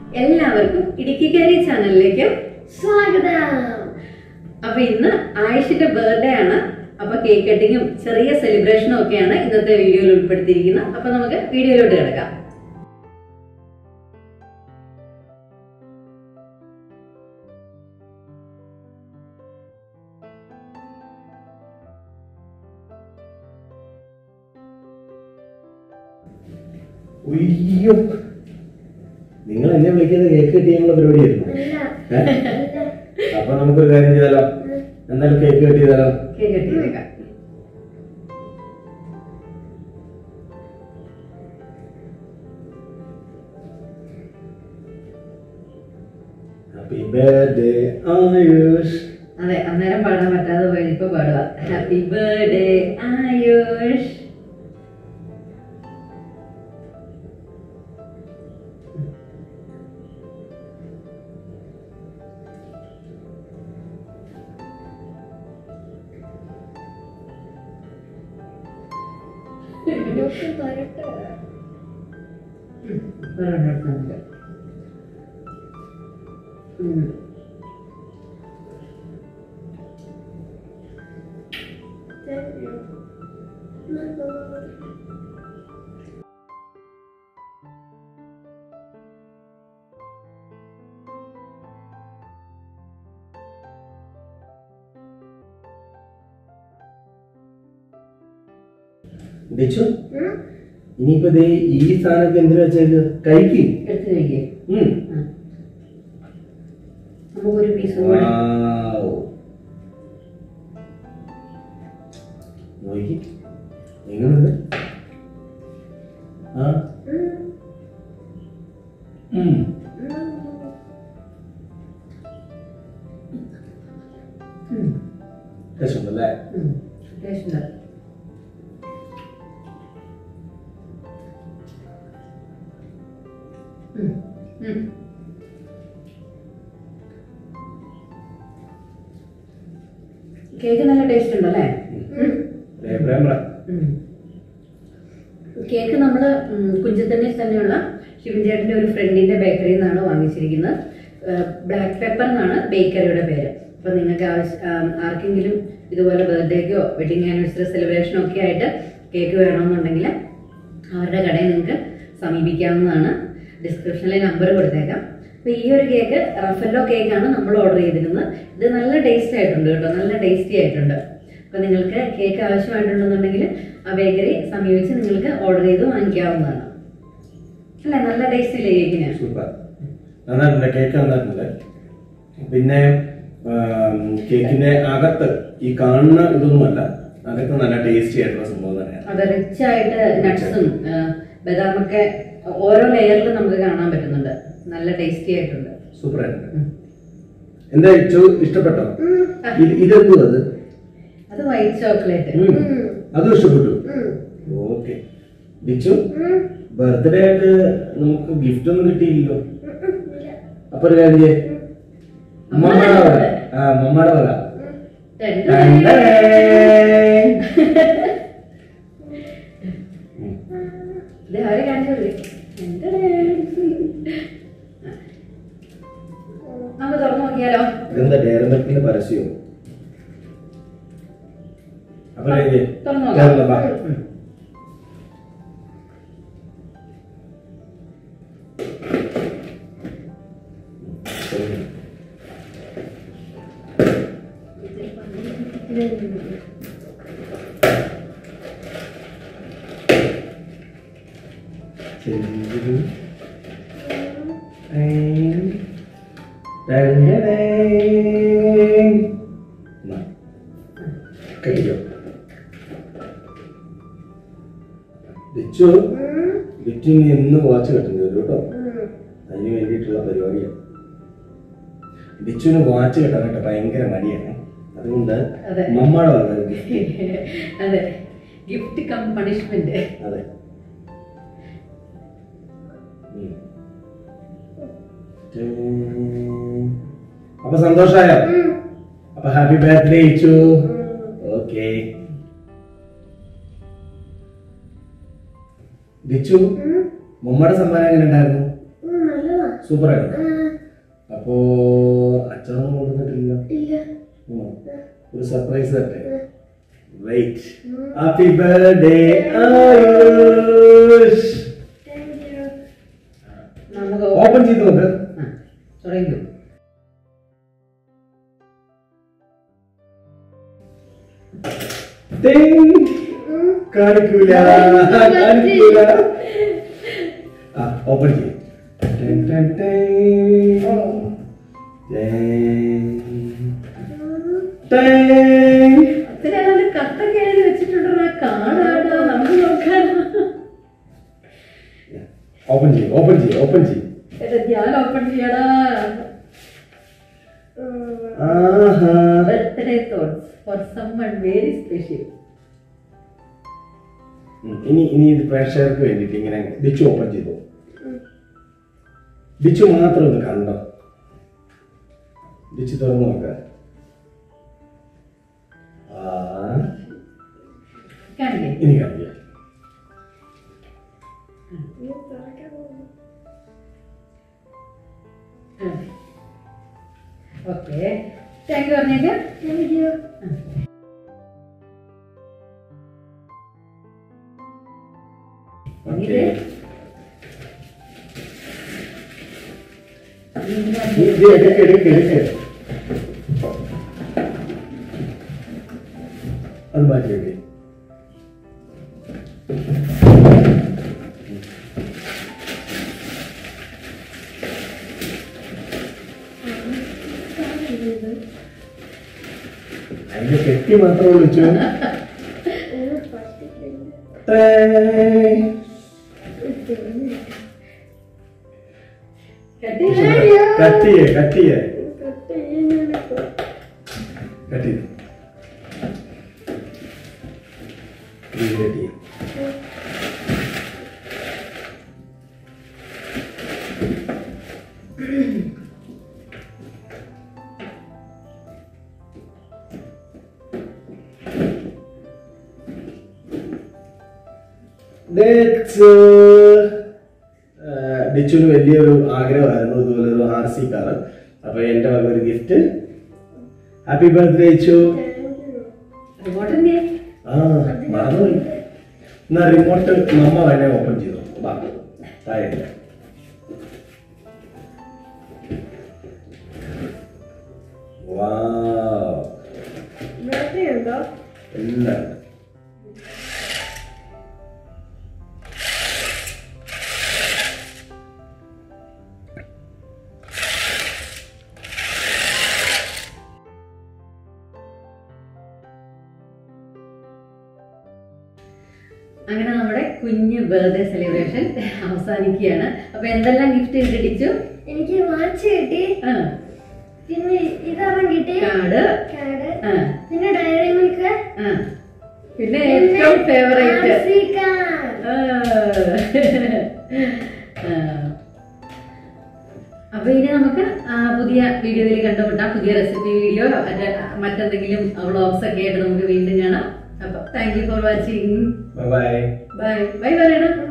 എല്ലാവർക്കും ഇടുക്കിക്കാരി ചാനലിലേക്ക് സ്വാഗതം അപ്പൊ ഇന്ന് ആയിഷിന്റെ ബർത്ത്ഡേ ആണ് അപ്പൊ കേക്ക് കട്ടിങ്ങും ചെറിയ സെലിബ്രേഷനും ഒക്കെയാണ് ഇന്നത്തെ വീഡിയോയിൽ ഉൾപ്പെടുത്തിയിരിക്കുന്നത് അപ്പൊ നമുക്ക് വീഡിയോയിലോട്ട് കിടക്കാം ഉയ്യോ നിങ്ങൾ എന്നെ വിളിക്കുന്നത് കേക്ക് കട്ടിയാനുള്ള പരിപാടിയായിരുന്നു ഏ? അപ്പൊ നമുക്കൊരു കാര്യം ചെയ്താലോ എന്നാലും കേക്ക് കട്ട് ചെയ്താലോ കേക്ക് കട്ടി വെക്കാം ഹാപ്പി ബർത്ത്ഡേ ആയുഷ് അതെ അന്നേരം പാടാൻ പറ്റാതെ പോയത് ഇപ്പൊ പാടുക ഹാപ്പി ബർത്ത്ഡേ ആയുഷ് ഒരെണ്ണം ഉം. ഡിച്ചു ഇനിയിപ്പോ ദേ ഈ സാധനമൊക്കെ എന്തിനു വെച്ചേക്ക് കഴിക്ക് എടുത്ത് കഴിക്കേ ഉം. നമുക്കൊരു പീസ് കൂടെ വാവ്. നോക്കി എങ്ങനുണ്ട് ആ ഉം. ഉം. രസമുണ്ടല്ലേ ഉം. ടേസ്റ്റ് ഉണ്ട് ഉം. ഉം. കേക്ക് നല്ല ടേസ്റ്റ് ഉണ്ടല്ലേ ഒരു അഭിപ്രായം പറ ഉം. കേക്ക് നമ്മൾ കുഞ്ചത്തണ്ണിൽ തന്നെയുള്ള ശിവൻ ചേട്ടന്റെ ഒരു ഫ്രണ്ടിന്റെ ബേക്കറിയിൽ നിന്നാണ് വാങ്ങിച്ചിരിക്കുന്നത് ബ്ലാക്ക് പെപ്പർ എന്നാണ് ബേക്കറിയുടെ പേര് അപ്പൊ നിങ്ങൾക്ക് ആവശ്യ- ആ, ആർക്കെങ്കിലും ഇതുപോലെ ബർത്ത്ഡേക്കോ വെഡിങ് ആനിവേഴ്സറി സെലിബ്രേഷനോ ഒക്കെ ആയിട്ട് കേക്ക് വേണമെന്നുണ്ടെങ്കിൽ അവരുടെ കടയിൽ നിങ്ങൾക്ക് സമീപിക്കാവുന്നതാണ് ഡിസ്ക്രിപ്ഷനിൽ നമ്പർ കൊടുത്തേക്കാം അപ്പൊ ഈ ഒരു കേക്ക് റഫല്ലോ കേക്കാണ് നമ്മൾ ഓർഡർ ചെയ്തിരുന്നത് ഇത് നല്ല ടേസ്റ്റ് ആയിട്ടുണ്ട് കേട്ടോ നല്ല ടേസ്റ്റി ആയിട്ടുണ്ട് അപ്പൊ നിങ്ങൾക്ക് കേക്ക് ആവശ്യമായിട്ടുണ്ടെന്നുണ്ടെങ്കിൽ ആ ബേക്കറി സമീപിച്ച് നിങ്ങൾക്ക് ഓർഡർ ചെയ്ത് വാങ്ങിക്കാവുന്നതാണ് അല്ലേ നല്ല ടേസ്റ്റ് ഇല്ലേ കേക്കിന് സൂപ്പർ നന്നായിട്ടുണ്ട് കേക്ക് നന്നായിട്ടുണ്ട് പിന്നെ ആം, കേക്കിന്റെ അകത്ത് ഈ കാണുന്ന ഇതൊന്നുമല്ല അകത്ത് നല്ല ടേസ്റ്റി ആയിട്ടുള്ള സംഭവം തന്നെയാണ് അത് റിച്ച് ആയിട്ട് നട്ട്സും ബദാമൊക്കെ ഓരോ ലെയറിലും നമുക്ക് കാണാൻ പറ്റുന്നുണ്ട് നല്ല ടേസ്റ്റി ആയിട്ടുണ്ട് സൂപ്പർ ആയിട്ടുണ്ട് ഉം. എന്താ ഇച്ചു ഇഷ്ടപ്പെട്ടോ ഇത് ഇതെന്തോ അത് അത് വൈറ്റ് ചോക്ലേറ്റ് ഉം. അതും ഇഷ്ടപ്പെട്ടു ഓക്കെ ബിച്ചു ബർത്ത്ഡേ ആയിട്ട് നമുക്ക് ഗിഫ്റ്റ് ഒന്നും കിട്ടിയില്ലല്ലോ അപ്പൊ ഒരു കാര്യം ചെയ്യ്. മമ്മയുടെ വക ആ മമ്മയുടെ വക ഇത് അവരെ കാണിച്ചല്ലേ നമുക്ക് തുറന്നു നോക്കിയാലോ ഇതെന്താ ഡയറമിൽക്കിന്റെ പരസ്യോ അപ്പൊ ഒരു കാര്യം ചെയ്യ്. തുറന്നു കേരള നോക്കാം ബാ. ഉം. കഴിക്കോ ബിച്ചു ബിച്ചു ഇനി എന്ന് വാച്ച് കെട്ടേണ്ടി വരും കേട്ടോ അതിന് വേണ്ടിയിട്ടുള്ള പരിപാടിയാണ് ബിച്ചുവിന് വാച്ച് കെട്ടാനായിട്ട് ഭയങ്കര മടിയാണ് അതുകൊണ്ട് അതെ. മമ്മയുടെ വക ഒരു gift. അതെ ഗിഫ്റ്റ് കം പണിഷ്മെന്റ് അതെ ഉം. അപ്പൊ സന്തോഷായോ അപ്പൊ happy birthday Ichu okay Bichu മമ്മയുടെ സമ്മാനം എങ്ങനെ ഉണ്ടായിരുന്നു സൂപ്പറായിരുന്നു അപ്പോ അച്ഛനൊന്നും കൊണ്ടുവന്നിട്ടില്ല ഇല്ല ഉം. ഒരു സർപ്രൈസ് തട്ടെ wait happy birthday Ayush thank you നമുക്ക് ഓപ്പൺ ചെയ്ത് നോക്ക് ആ, തുടങ്ങിക്കോ ടിങ്. കാണിക്കൂല കാണിക്കൂല ആ ഓപ്പൺ ചെയ്യും ടിങ്, ടിങ്, ടിങ്. ടിങ്. ടിങ്. അത്ര നല്ല കത്തൊക്കെ എഴുതി വെച്ചിട്ടുണ്ടോ കാണാടോ നമുക്ക് നോക്കാനോ ഓപ്പൺ ചെയ്യും ഓപ്പൺ ചെയ്യും ഓപ്പൺ ചെയ്യും എടാ, ഞാൻ ഓപ്പൺ ചെയ്യടാ ആഹാ birthday thoughts for someone very special ഉം. ഇനി ഇനി ഇത് പ്രേക്ഷകർക്ക് വേണ്ടിയിട്ട് ഇങ്ങനെ ബിച്ചു ഓപ്പൺ ചെയ്തു ബിച്ചു മാത്രം ഒന്ന് കണ്ടോ ബിച്ചു തുറന്നു നോക്ക ആ കാണില്ലേ ഇനി കാണില്ല ഓക്കെ താങ്ക് യു പറഞ്ഞേക്ക് താങ്ക് യു ഓക്കെ ഇത് ഇത് എടുക്ക് എടുക്ക് എടുക്ക് അത് മാറ്റി വെക്കേ അതിന്റെ കെട്ടി മാത്രമേ വിളിച്ചു കട്ടിയില്ല. കട്ടിയേ കട്ടിയേ കട്ടി കട്ടി ഡിച്ചുന് വലിയൊരു ആഗ്രഹമായിരുന്നു ഇതുപോലെ ഒരു ആർ സി കാർ അപ്പൊ എന്റെ വക ഒരു gift happy birthday Ichu remote എന്തിയെ? ആ മറന്നുപോയി എന്നാ റിമോട്ട് മമ്മ തന്നെ ഓപ്പൺ ചെയ്തു വാ താഴെ വാ ഉണ്ടോ എല്ലാം അങ്ങനെ നമ്മുടെ കുഞ്ഞു ബർത്ത്ഡേ സെലിബ്രേഷൻ അവസാനിക്കുകയാണ് അപ്പൊ എന്തെല്ലാം ഗിഫ്റ്റ് കിട്ടിച്ചു എനിക്ക് വാച്ച് കിട്ടി ആ പിന്നെ ഇതൊരെണ്ണം കിട്ടി കാർഡ് കാർഡ് ആ പിന്നെ ഡയറി മിൽക്ക് ആ പിന്നെ ഏറ്റവും ഫേവറേറ്റ് അപ്പൊ ഇനി നമുക്ക് ആ, പുതിയ വീഡിയോയിൽ കണ്ടുമുട്ടാം പുതിയ റെസിപ്പി വീഡിയോ മറ്റെന്തെങ്കിലും വ്ളോഗ്സ് ഒക്കെ ആയിട്ട് നമുക്ക് വീണ്ടും കാണാം അപ്പൊ thank you for watching bye bye bye പറയണം